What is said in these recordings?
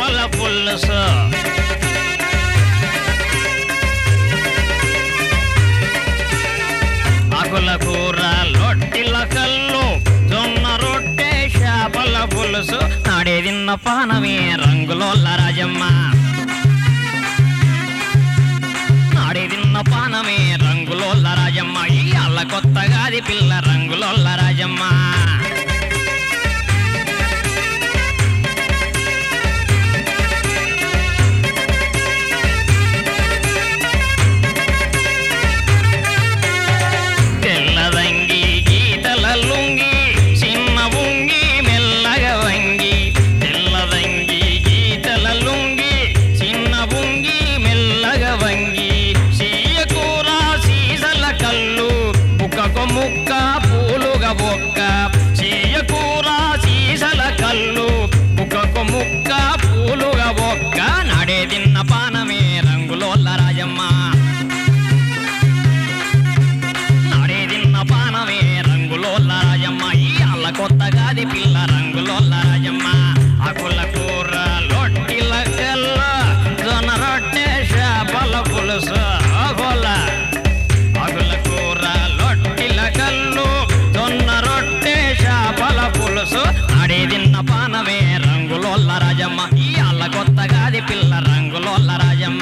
చేపల పులుసు ఆకుల కూర లొట్టిల కల్లు జొన్న రొట్టె చేపల పులుసు నాడే తిన్న పానమే రంగులోల్ల రాజమ్మ నాడే తిన్న పానమే రంగులోల్ల రాజమ్మ ఈ అల్ల కొత్తగాది పిల్ల రంగులోల్ల రాజమ్మ తెల్లదంగి గీతల లుంగి చిన్న ఉంగి మెల్లగా వంగి తెల్లదంగి గీతల లుంగి చిన్న ఉంగి మెల్లగా వంగి సీయ కూర సీసల కళ్ళు బుక్కకు ముక్క పూలుగా బొక్క సీయ కూర సీసల కళ్ళు బుక్కకు ముక్క పూలుగా బొక్క నాడే తిన్న పానమే రంగులోల్ల రాజమ్మ నాడే తిన్న పానమే రంగులోల్ల రాజమ్మ ఈ అల్ల కొత్తగాది పిల్ల రంగులోల్ల రాజమ్మ ఆకుల కూర లొట్టిల కల్ల జొన్న రొట్టె చేపల పులుసు ఆకుల ఆకుల కూర లొట్టిల కల్లు జొన్న రొట్టె చేపల పులుసు నాడే తిన్న పానమే రంగులోల్ల రాజమ్మ ఈ అల్ల కొత్తగాది పిల్ల రంగులోల్ల రాజమ్మ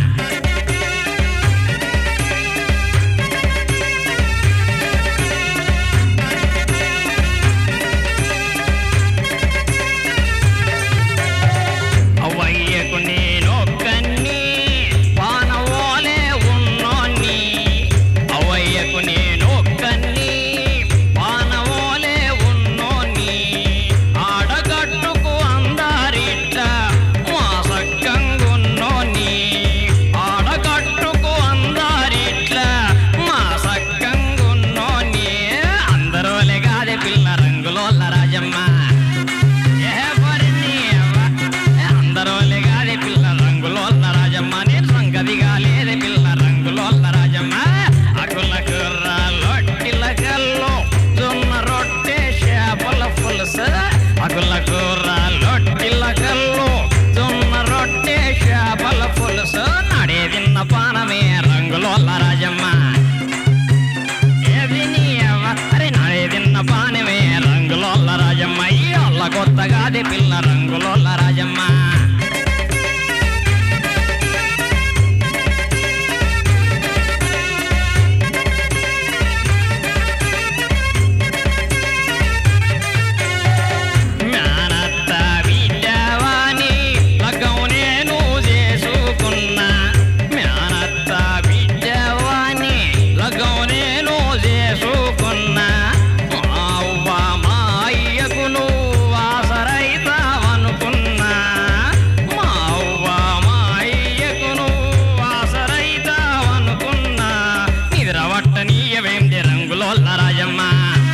అవ్వయ్యకు నేనొక్కన్ని పానవోలే ఉన్నోన్ని అవ్వయ్యకు నేనొక్కన్ని పానవోలే ఉన్నోన్ని ఆడగట్టుకు అందారిట్ట మా సక్కంగున్నోన్ని ఆడగట్టుకు అందారిట్ల మా సక్కంగున్నోన్ని అందరోలే గాదే పిల్ల రంగులోల్ల రాజమ్మ ఏ పరిని అవ్వ. ఏ అందరోలే గాదే పిల్ల రంగులోల్ల రాజమ్మ నేను సంగతిగా లేదే పిల్ల రంగులోల్ల రాజమ్మ అకుల కుర్ర లొట్టిల కల్లు జొన్న రొట్టె చేపల పులుసు అకుల కూర లొట్టిల కల్లు జొన్న రొట్టె చేపల పులుసు నడే తిన్న పానమే రంగులోల్ల రాజమ్మ ఏది నీ అవ్వ? అరే నాడే తిన్న పానమే రంగులోల్ల రాజమ్మ ఈ అల్ల కొత్తగాది పిల్ల రంగులోల్ల రాజమ్మ జ్ఞానత్త విద్యావాణి లగ్గం నేను చేసుకున్నా జ్ఞానత్త విద్యావాణి లగ్గం నేను చేసుకున్నా మా అవ్వ మా అయ్యకు నువ్వు ఆసరైతావనుకున్నా మా అవ్వ మా అయ్యకు నువ్వు ఆసరైతావనుకున్నా నిద్రవట్ట నీయవేంది రంగులోల్ల రాజమ్మ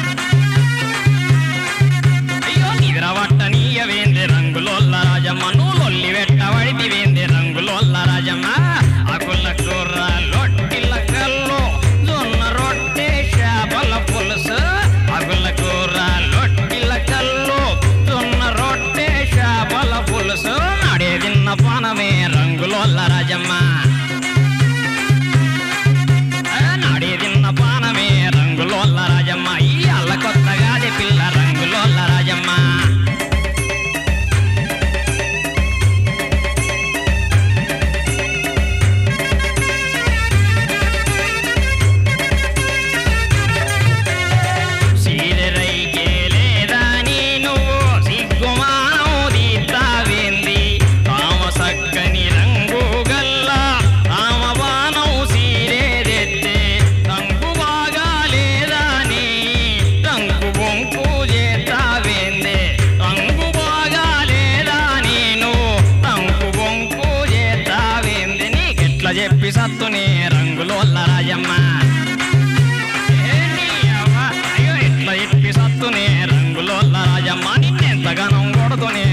అయ్యో నిద్రవట్ట నీయవేంది రంగులోల్ల రాజమ్మ నువ్వు లొల్లి వెట్టవడిది వేంది రంగులోల్ల రాజమ్మ అకుల కూర లొట్టిల కల్లు జొన్న రొట్టె చేపల పులుసు అకుల కూర లొట్టిల కల్లు జొన్న రొట్టె చేపల పులుసు నడే తిన్న పానమే రంగులోల్ల రాజమ్మ ఆ, నాడే తిన్న పానమే రంగులోల్ల రాజమ్మ ఈ అల్ల కొత్తగాది పిల్ల రంగులోల్ల రాజమ్మ సీరెరైకే లేదా నీ నువ్వు సిగ్గుమానం దీతావేంది కామ సక్కని రంగు గల్లా కామ బాణం సీరేదెత్తే రంగు బాగా లేదా నీ రంగు బొంకు చేతావేందే రంగు బాగా లేదా నేను రంగు బొంకు చేతావేంది నీకెట్లా చెప్పి సత్తునే రంగులోల్ల రాజమ్మ ఏ నీ అవ్వ, అయ్యో ఎట్లా ఎట్టి సత్తునే రంగులోల్ల రాజమ్మ నిన్నెంతగానం కొడుతునే